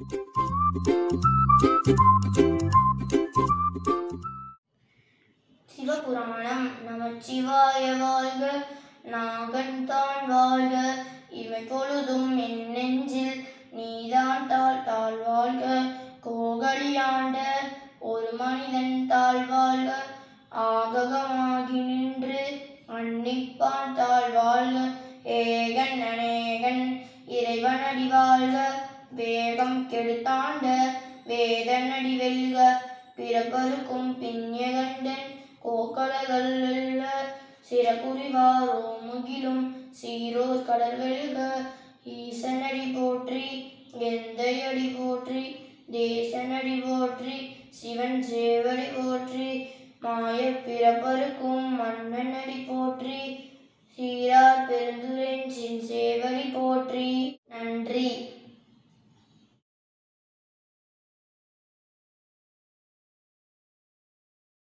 சிவபுராணம் நமச்சிவாய வாழ்க நாகன்தான் வாழ்க இவை பொழுதும் என் நெஞ்சில் நீதான் தாழ் தாழ் வாழ்க கோகலியாண்ட ஒரு மனிதன் தாழ் வாழ்க ஆககமாகி நின்று அன்னிப்பான் தாழ் வாழ்க ஏகன் அநேகன் இறைவனடி வாழ்க வேகம் கெடுத்தாண்ட வேதனடி வெல்க பிறப்பருக்கும் பின்யகண்டன் கோக்கலகள் வெல்ல சிறப்புரிவாரோ முகிலும் சீரோர் கடல் வெல்க ஈசனடி போற்றி எந்தையடி போற்றி தேசனடி போற்றி சிவன் சேவடி போற்றி மாய பிறப்பருக்கும் மன்னனடி போற்றி சீரார் பெருந்துரையின் சேவடி போற்றி நன்றி